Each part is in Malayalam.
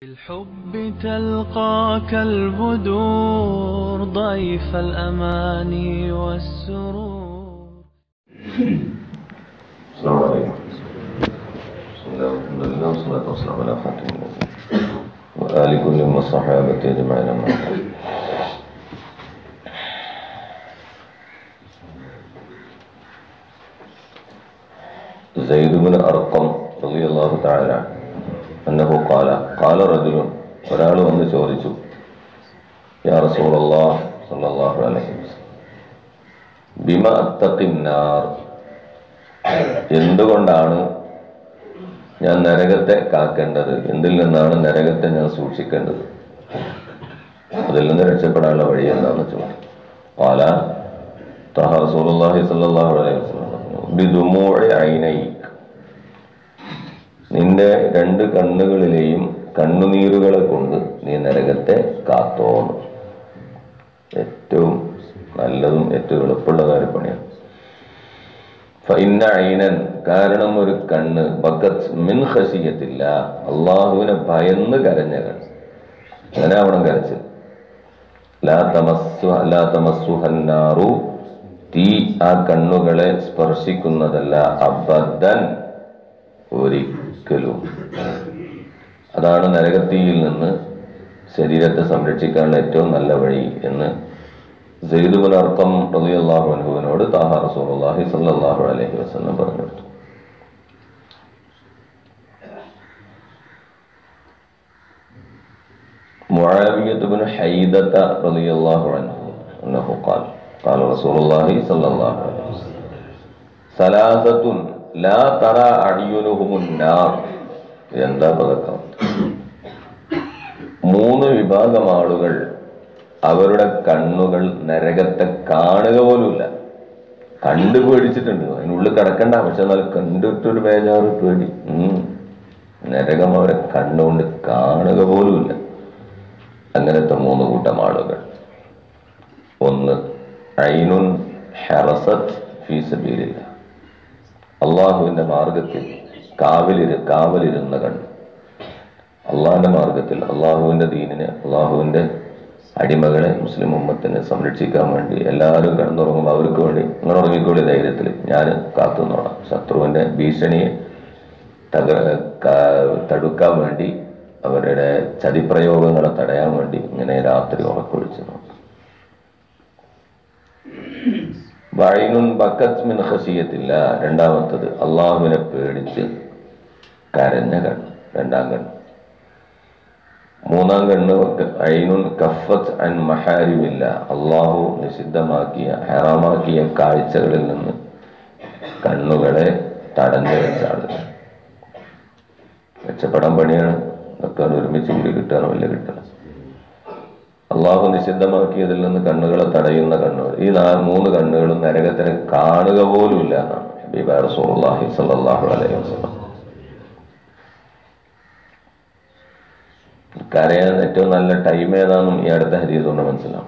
بالحب تلقاك البدور ضيف الأماني والسرور السلام عليكم بسم الله والحمد لله والصلاة والسلام على خاتم النبيين وآل كل من الصحابة أجمعين أما بعد زيد بن أرقم رضي الله تعالى عنه أنه قال قال رجل ഒരാൾ വന്ന് ചോദിച്ചു യാ റസൂലല്ലാഹ് സല്ലല്ലാഹു അലൈഹി വസല്ലം ബിമ അത്തഖിന്നാർ എന്തുകൊണ്ടാണ് ഞാൻ നരകത്തെ കാക്കേണ്ടത് എന്തിൽ നിന്നാണ് നരകത്തെ ഞാൻ സൂക്ഷിക്കേണ്ടത് അതിൽ നിന്ന് രക്ഷപ്പെടാനുള്ള വഴി എന്താണെന്ന് ചോദിച്ചു പാല തഹ റസൂലുള്ളാഹി സ്വല്ലല്ലാഹു അലൈഹി വസല്ലം പറഞ്ഞു, ബിദുമൂഇ ഐനൈക് നിന്റെ രണ്ട് കണ്ണുകളിലെയും കണ്ണുനീരുകളെ കൊണ്ട് നീ നരകത്തെ കാത്തോന്നു ഏറ്റവും നല്ലതും ഏറ്റവും എളുപ്പമുള്ള കാര്യപ്പണിയാണ് ഫഇന്ന ഐനൻ കാരണം ഒരു കണ്ണ് ബക്കത്ത് മിൻ ഖശിയത്തില്ല അള്ളാഹുവിനെ ഭയന്ന് കരഞ്ഞ കണ്ണ് അങ്ങനെ ആവണം കരച്ചത് ലാ തമസ്സു ലാ തമസ്സുഹന്നാറു തീ ആ കണ്ണുകളെ സ്പർശിക്കുന്നതല്ല അബദ്ധൻ ഒരിക്കലും അതാണ് നരകത്തീയിൽ നിന്ന് ശരീരത്തെ സംരക്ഷിക്കാനുള്ള ഏറ്റവും നല്ല വഴി എന്ന് സെയ്ദുബിൻ അർക്കം റളിയല്ലാഹു അൻഹുവിനോട് താഹ റസൂലുള്ളാഹി സ്വല്ലല്ലാഹു അലൈഹി വസല്ലം പറഞ്ഞു കൊടുത്തു معاوية بن حيدة رضي الله عنه أنه قال قال رسول الله صلى الله عليه وسلم ثلاثة لا ترى أعينهم النار എന്താ പതക്കം മൂന്ന് വിഭാഗം ആളുകൾ അവരുടെ കണ്ണുകൾ നരകത്തെ കാണുക പോലുമില്ല കണ്ടു പേടിച്ചിട്ടുണ്ട് അതിനുള്ളിൽ കിടക്കണ്ട പക്ഷെ എന്നാൽ കണ്ടിട്ടൊരു ബേജാറ് പേടി ഉം. നരകം അവരെ കണ്ണുകൊണ്ട് കാണുക പോലുമില്ല അങ്ങനത്തെ മൂന്ന് കൂട്ടം ആളുകൾ ഒന്ന് ഐനുൻ ഹെറസത്ത് ഫീസബീലില്ല അള്ളാഹുവിന്റെ മാർഗത്തിൽ കാവലിരു കാവലിരുന്ന കണ്ണ് അള്ളാഹിന്റെ മാർഗത്തിൽ അള്ളാഹുവിന്റെ ദീനിനെ അള്ളാഹുവിന്റെ അടിമകളെ മുസ്ലിം ഉമ്മത്തിനെ സംരക്ഷിക്കാൻ വേണ്ടി എല്ലാവരും കിടന്നുറങ്ങുമ്പോൾ അവർക്ക് വേണ്ടി നിങ്ങൾ ഉറങ്ങിക്കൂടി ധൈര്യത്തിൽ ഞാൻ കാത്തുന്നോളാം ശത്രുവിന്റെ ഭീഷണിയെ തക ക- തടുക്കാൻ വേണ്ടി അവരുടെ ചതിപ്രയോഗങ്ങളെ തടയാൻ വേണ്ടി ഇങ്ങനെ രാത്രി ഉറക്കൊഴിച്ചു നോക്കും വൈനുൻ ബക്കത്ത് മിൻ ഖശിയത്തില്ല രണ്ടാമത്തത് അള്ളാഹുവിനെ പേടിച്ച് കരഞ്ഞ കണ്ണ് രണ്ടാം കണ്ണ് മൂന്നാം കണ്ണ് ഐനുൻ കഫത്ത് അൻ മഹാരിമില്ല അള്ളാഹു നിഷിദ്ധമാക്കിയ ഹറാമാക്കിയ കാഴ്ചകളിൽ നിന്ന് കണ്ണുകളെ തടഞ്ഞു വെച്ച ആളുകൾ രക്ഷപ്പെടാൻ പണിയാണ് ഇതൊക്കെ ഒരുമിച്ച് കൂടി കിട്ടാൻ വലിയ കിട്ടണം അള്ളാഹു നിഷിദ്ധമാക്കിയതിൽ നിന്ന് കണ്ണുകളെ തടയുന്ന കണ്ണുകൾ ഈ നാ മൂന്ന് കണ്ണുകളും നരകത്തിനെ കാണുക പോലുമില്ല എന്നാണ് ഹബീബ റസൂലുള്ളാഹി സ്വല്ലല്ലാഹു അലൈഹി വസല്ലം കരയാൻ ഏറ്റവും നല്ല ടൈം ഏതാണെന്നും ഈ അടുത്ത ഹരീസ് കൊണ്ട് മനസ്സിലാവും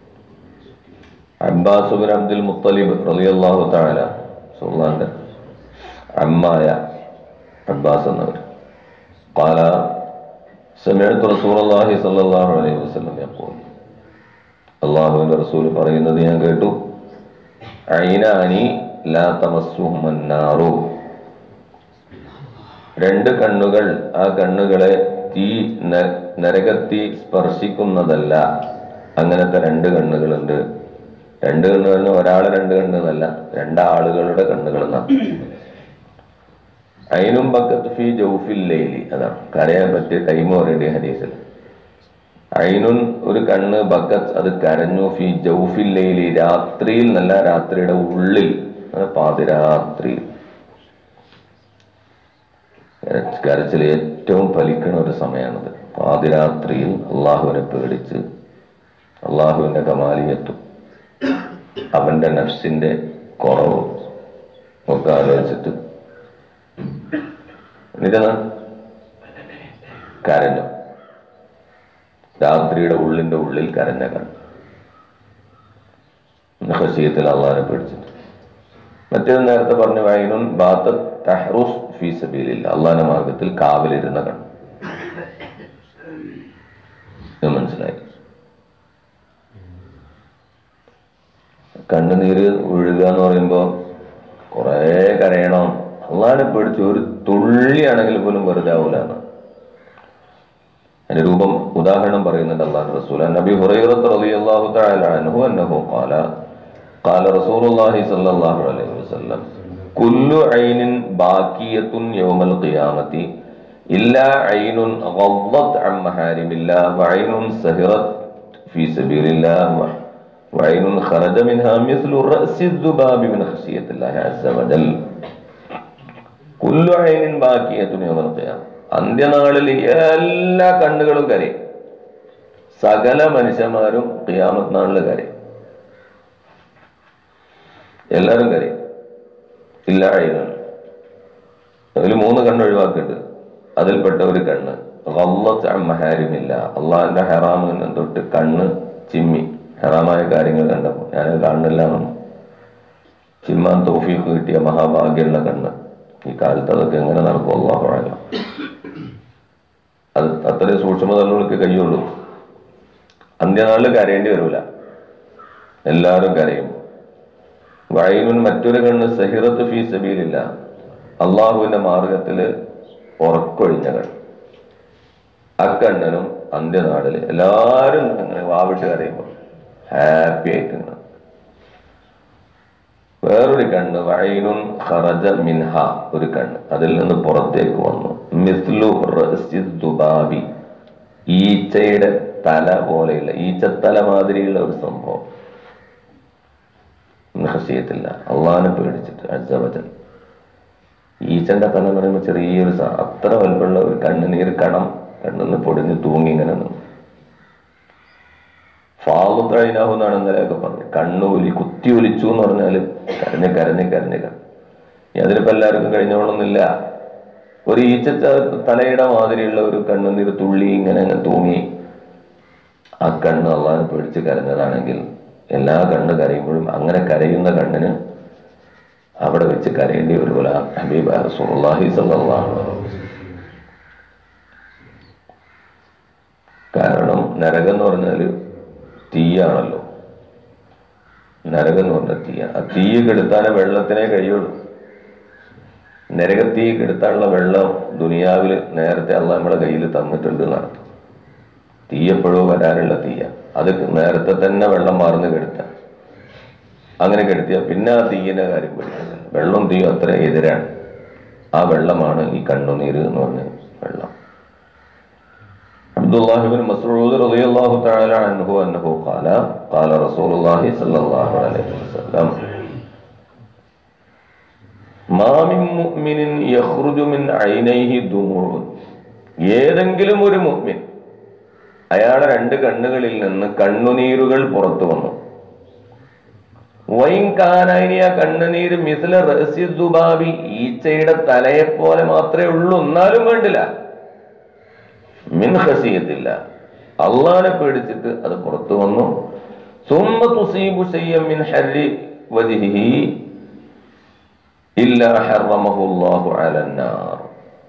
അബ്ബാസ് ബിൻ അബ്ദുൽ മുത്തലിബ് റളിയല്ലാഹു തആല സുൽത്താന്റെ അമ്മായ അബ്ബാസ് എന്നവർ قال سمعت رسول الله صلى الله عليه وسلم يقول അള്ളാഹുവിന്റെ റസൂൽ പറയുന്നത് ഞാൻ കേട്ടു ഐനാനി ലാ തമസ്സുഹുമന്നാറു രണ്ട് കണ്ണുകൾ ആ കണ്ണുകളെ തീ ന- നരകത്തീ സ്പർശിക്കുന്നതല്ല അങ്ങനത്തെ രണ്ട് കണ്ണുകളുണ്ട് രണ്ട് കണ്ണുകളിന് ഒരാളെ രണ്ട് കണ്ണുകളല്ല രണ്ടാളുകളുടെ കണ്ണുകൾ എന്നാണ് അയിനും ബക്കത്ത് ഫി ജൗഫിൽ ലൈലി അതാണ് കരയാൻ പറ്റിയ ടൈം പറയേണ്ട ഹരീസിൽ അയിനുൻ ഒരു കണ്ണ് ബക്കത്ത് അത് കരഞ്ഞു ഫി ജൗഫിൽ ലൈലി രാത്രിയിൽ നല്ല രാത്രിയുടെ ഉള്ളിൽ അത് പാതിരാത്രിയിൽ കരച്ച് കരച്ചിൽ ഏറ്റവും ഫലിക്കണ ഒരു സമയമാണത് പാതിരാത്രിയിൽ അള്ളാഹുവിനെ പേടിച്ച് അള്ളാഹുവിന്റെ കമാലിയത്തും അവന്റെ നഫ്സിന്റെ കുറവും ഒക്കെ ആലോചിച്ചിട്ട് എന്നിട്ടാണ് കരഞ്ഞു രാത്രിയുടെ ഉള്ളിന്റെ ഉള്ളിൽ കരഞ്ഞ കണ്ണ് ഹസീയത്തിൽ അള്ളാഹിനെ പേടിച്ചിട്ട് മറ്റേത് നേരത്തെ പറഞ്ഞ വൈനുൻ ബാത്ത തഹ്റുസ് ഫീ സബീലില്ല അള്ളാഹിന്റെ മാർഗത്തിൽ കാവലിരുന്ന കണ്ണ് കണ്ണുനീര് ഒഴുകുക എന്ന് പറയുമ്പോൾ കുറേ കരയണം അള്ളാനെ പേടിച്ച് ഒരു തുള്ളിയാണെങ്കിൽ പോലും വെറുതെ ആവൂല എന്ന് അതിന്റെ രൂപം ഉദാഹരണം പറയുന്നുണ്ട് അള്ളാഹു റസൂൽ നബി ഹുറൈറത്ത് റളിയല്ലാഹു തആല അൻഹു അന്നഹു ഖാല ഖാല റസൂലുള്ളാഹി സ്വല്ലല്ലാഹു അലൈഹി വസല്ലം കുല്ലു ഐനിൻ ബാക്കിയത്തുൻ യൗമൽ ഖിയാമത്തി ഇല്ലാ ഐനുൻ ഗദ്ദത് അൻ മഹാരിമില്ലാഹ് വഐനുൻ സഹിറത് ഫീ സബീലില്ലാഹ് وعين خرج منها مثل رأس الذباب من خشية الله عز وجل കുല്ലു ഐനിൻ ബാക്കിയത്തുൻ യൗമൽ ഖിയാമ അന്ത്യനാളിൽ എല്ലാ കണ്ണുകളും കരയും സകല മനുഷ്യന്മാരും ഖിയാമത്ത് നാളിൽ കരയും എല്ലാവരും കരയും ഇല്ല ഐനുൻ അതിൽ മൂന്ന് കണ്ണ് ഒഴിവാക്കിയിട്ട് അതിൽപ്പെട്ട ഒരു കണ്ണ് ഗല്ലത്ത് അൻ മഹാരിമില്ല അള്ളാഹിന്റെ ഹറാമിന് തൊട്ട് കണ്ണ് ചിമ്മി ഹറാമായ കാര്യങ്ങൾ കണ്ടപ്പോൾ ഞാൻ കാണുന്നില്ല എന്നു ചിമ്മാൻ തോഫീക്ക് കിട്ടിയ മഹാഭാഗ്യമുള്ള കണ്ണ് ഈ കാലത്ത് അതൊക്കെ എങ്ങനെ നടക്കും അള്ളാഹു അഴകാം അത് അത്രയും സൂക്ഷ്മതള്ളവർക്ക് കഴിയുള്ളൂ അന്ത്യനാളിൽ കരയേണ്ടി വരൂല എല്ലാവരും കരയും വൈനുൻ മറ്റൊരു കണ്ണ് സഹിറത്ത് ഫീ സബീലില്ല അള്ളാഹുവിന്റെ മാർഗത്തില് ഉറക്കൊഴിഞ്ഞ കണ്ണ് അക്കണ്ണനും അന്ത്യനാളിൽ എല്ലാവരും അങ്ങനെ വാവിട്ട് കരയുമ്പോൾ ഹാപ്പി ആയിട്ട് ഇങ്ങനെ വേറൊരു കണ്ണ് വൈനുൻ ഖറജ മിൻഹ ഒരു കണ്ണ് അതിൽ നിന്ന് പുറത്തേക്ക് വന്നു മിസ്ലു റഅസി ദുബാബി ഈച്ചയുടെ തല പോലെയുള്ള ഈച്ചത്തല മാതിരിയുള്ള ഒരു സംഭവം ഹസിയത്തില്ല അള്ളാനെ പേടിച്ചിട്ട് അജവജൻ ഈച്ചന്റെ തല എന്ന് പറയുമ്പോൾ ചെറിയൊരു സ- അത്ര വലുപ്പമുള്ള ഒരു കണ്ണുനീർ കണം കണ്ണിന്ന് പൊടിഞ്ഞ് തൂങ്ങി ഇങ്ങനെ നിന്നു ഫാളുത്തഴിനാഹു എന്നാണ് ഇന്നലെയൊക്കെ പറഞ്ഞത് കണ്ണു ഒലി കുത്തി ഒലിച്ചു എന്ന് പറഞ്ഞാൽ കരഞ്ഞ് കരഞ്ഞ് കരഞ്ഞ് കരഞ്ഞ് ഇനി അതിനിപ്പോ എല്ലാവർക്കും കഴിഞ്ഞോളൊന്നുമില്ല ഒരു ഈച്ച ച- തലയുടെ മാതിരിയുള്ള ഒരു കണ്ണുനീർ തുള്ളി ഇങ്ങനെ അങ്ങ് തൂങ്ങി ആ കണ്ണ് അള്ളാഹിനെ പേടിച്ച് കരഞ്ഞതാണെങ്കിൽ എല്ലാ കണ്ണ് കരയുമ്പോഴും അങ്ങനെ കരയുന്ന കണ്ണിന് അവിടെ വെച്ച് കരയേണ്ടി വരുമല്ല ഹബീബ് റസൂലുള്ളാഹി സ്വല്ലല്ലാഹു അലൈഹി വസല്ലം. കാരണം നരകം എന്ന് പറഞ്ഞാൽ തീയാണല്ലോ നരകം എന്ന് പറഞ്ഞാൽ തീയ ആ തീ കെടുത്താനേ വെള്ളത്തിനെ കഴിയുള്ളൂ നരകത്തീ കെടുത്താനുള്ള വെള്ളം ദുനിയാവിൽ നേരത്തെ അള്ള നമ്മുടെ കയ്യിൽ തന്നിട്ടുണ്ട് എന്നാണ് തീ എപ്പോഴോ വരാനുള്ള തീയ അത് നേരത്തെ തന്നെ വെള്ളം മാറുന്ന കെടുത്ത അങ്ങനെ കെടുത്തിയ പിന്നെ ആ തീയിന്റെ കാര്യം പഠിക്കുന്നത് വെള്ളം തീയും അത്ര എതിരാണ് ആ വെള്ളമാണ് ഈ കണ്ണുനീര് എന്ന് പറഞ്ഞ വെള്ളം عبد الله بن مسعود رضي الله تعالى عنه أنه قال قال رسول الله صلى الله عليه وسلم ما من مؤمن يخرج من عينيه دموع ഏതെങ്കിലും ഒരു മുഅ്മിൻ അയാളുടെ രണ്ട് കണ്ണുകളിൽ നിന്ന് കണ്ണുനീരുകൾ പുറത്തു വന്നു വൈൻ കാനായിനി ആ കണ്ണുനീര് മിസ്ല റഹസ്യ ദുബാബി ഈച്ചയുടെ തലയെ പോലെ മാത്രമേ ഉള്ളൂ എന്നാലും വേണ്ടില്ല മിൻ ഹസിയത്തില്ല അള്ളാനെ പേടിച്ചിട്ട് അത് പുറത്തു വന്നു സുമ്മ തുസീബു ശയ്യം മിൻ ഹർരി വജ്ഹിഹി ഇല്ലാ ഹറമഹു അല്ലാഹു അലന്നാർ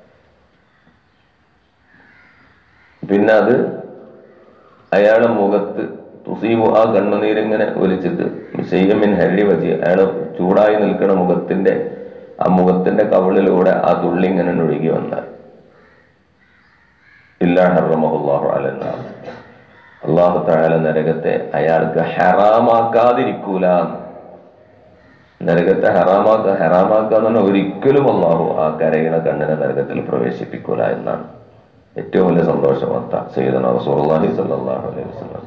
പിന്നെ അത് അയാളെ മുഖത്ത് തുസീബു ആ കണ്ണുനീരിങ്ങനെ ഒലിച്ചിട്ട് ശയ്യം മിൻ ഹർരി വജി അയാൾ ചൂടായി നിൽക്കുന്ന മുഖത്തിന്റെ ആ മുഖത്തിന്റെ കവിളിലൂടെ ആ തുള്ളി ഇങ്ങനെ ഒഴുകി വന്നാൽ ഇല്ലാ ഹറമഹുല്ലാഹു അലന്നാർ അള്ളാഹു താല നരകത്തെ അയാൾക്ക് ഹറാമാക്കാതിരിക്കൂല നരകത്തെ ഹറാമാക്ക ഹറാമാക്കുക എന്ന് പറഞ്ഞാൽ ഒരിക്കലും അള്ളാഹു ആ കരയണ കണ്ണിനെ നരകത്തിൽ പ്രവേശിപ്പിക്കൂല എന്നാണ് ഏറ്റവും വലിയ സന്തോഷ വാർത്ത സയ്യിദന റസൂലുള്ളാഹി സ്വല്ലല്ലാഹു അലൈഹി വസല്ലം